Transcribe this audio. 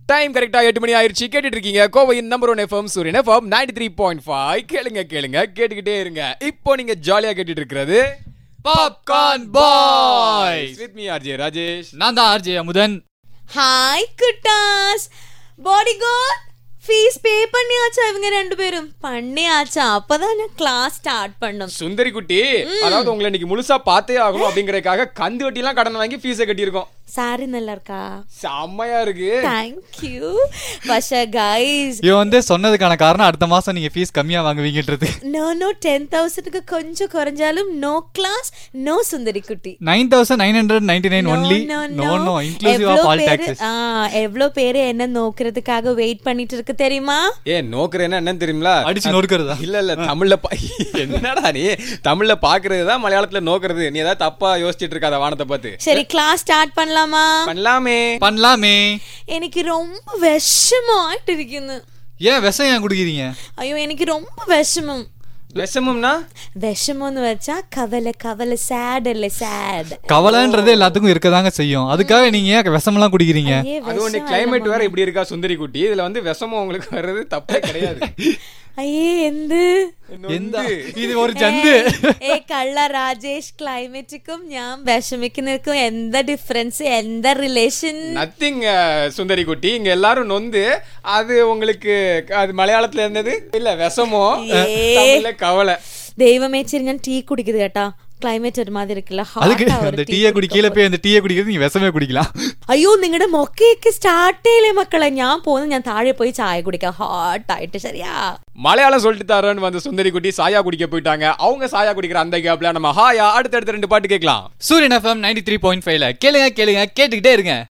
Time கரெக்டா எட்டு மணி ஆயிருச்சு கேட்டுட்டு இருக்கீங்க கோவையின் number one FM Suryan FM ninety three point five கேளுங்க கேளுங்க கேட்டுக்கிட்டே இருங்க இப்போ நீங்க ஜாலியா கேட்டுட்டு இருக்கிறது Popcorn Boys. With me RJ Rajesh நான் தான் ஆர்ஜே அமுதன் ஹாய் குட்டாஸ் பாடி கார்ட் ஃபீஸ் பே பண்ணியாச்சா இவங்க ரெண்டு பேரும் பண்ணியாச்சா அப்பதான் நான் கிளாஸ் ஸ்டார்ட் பண்ணும் சுந்தரி குட்டி அதாவது உங்களை இன்னைக்கு முழுசா பார்த்தே ஆகணும் அப்படிங்கறதுக்காக கந்து வட்டி எல்லாம் கடன் வாங்கி ஃபீஸை கட்டியிருக்கோம் சாரி நல்லா இருக்கா செம்மையா இருக்கு தேங்க்யூ பஷா கைஸ் இவன் வந்து சொன்னதுக்கான காரணம் அடுத்த மாசம் நீங்க ஃபீஸ் கம்மியா வாங்குவீங்கன்றது நோ நோ டென் தௌசண்ட்க்கு கொஞ்சம் குறைஞ்சாலும் நோ கிளாஸ் நோ சுந்தரி குட்டி nine thousand nine hundred ninety nine only no no inclusive of all taxes எவ்வளவு பேரு என்ன நோக்கிறதுக்காக வெயிட் பண்ணிட்டு இருக்கு தெரியுமா ஏ நோக்குறேன்னா என்னன்னு தெரியுங்களா அடிச்சு நொறுக்கிறதா இல்ல இல்ல தமிழ்ல பா- என்னடா நீ தமிழ்ல பாக்குறது தான் மலையாளத்துல நோக்குறது நீ ஏதாவது தப்பா யோசிச்சிட்டு இருக்காத வானத்தை பார்த்து சரி கிளாஸ் ஸ்டார்ட் பண்ணலாமா பண்ணலாமே பண்ணலாமே എനിക്ക് ரொம்ப വിഷമമായിട്ട് ഇരിക്കുന്നു ஏன் விஷம் ஏன் குடிக்கிறீங்க അയ്യോ എനിക്ക് ரொம்ப വിഷമം விஷமம்னா വിഷമം എന്ന് വെച്ചാ കവല കവല സാഡ് അല്ലേ സാഡ് கவலைன்றது எல்லாத்துக்கும் இருக்கதாங்க செய்யும் அதுக்காக நீங்க ஏன் விஷமெல்லாம் குடிக்கிறீங்க அது ஒண்ணு கிளைமேட் வேற இப்படி இருக்கா சுந்தரி குட்டி இதுல வந்து விஷமம் உங்களுக்கு வர்றது தப்பே கிடையாது അയ്യേ എന്ത് எந்த இது ஒரு ஜந்து ഏ കള്ള രാജേഷ് ക്ലൈമറ്റിക്കും ഞാൻ വിഷമിക്കുന്നതിനും എന്താ ഡിഫറൻസ് എന്താ റിലേഷൻ நத்திங் சுந்தரி குட்டி இங்க எல்லாரும் நொந்து அது உங்களுக்கு அது மலையாளத்துல இருந்தது இல்ல விஷமோ ஏ. தமிழ்ல கவலை ദൈവമേ ശരി ഞാൻ ടീ കുടിക്കുന്നത് കേട്ടാ ക്ലൈമറ്റ് ഒരു മാതിരി ഇരിക്കില്ല அதுக்கு Hot ആ ഒരു அந்த tea டீயை குடி കുടിക്കാൻ கீழே போய் அந்த டீயை குடிக்கிறது நீங்க விஷமே குடிக்கலாம் അയ്യോ നിങ്ങളുടെ മൊക്കയൊക്കെ സ്റ്റാർട്ട് ചെയ്യില്ലേ മക്കളെ ഞാൻ പോകുന്നു ഞാൻ താഴെ പോയി ചായ കുടിക്കാം ഹോട്ട് ആയിട്ട് ശരിയാ மலையாளம் சொல்லிட்டு தரேன்னு வந்த சுந்தரி குட்டி சாயா குடிக்க போயிட்டாங்க அவங்க சாயா குடிக்கிற அந்த கேப்ல நம்ம ஹாயா அடுத்தடுத்த ரெண்டு பாட்டு கேட்கலாம் சூரியன் எஃப்எம் நைன்டி த்ரீ பாயிண்ட் ஃபைவ்ல கேளுங்க கேளுங்க கேட்டுக்கிட்டே இருங்க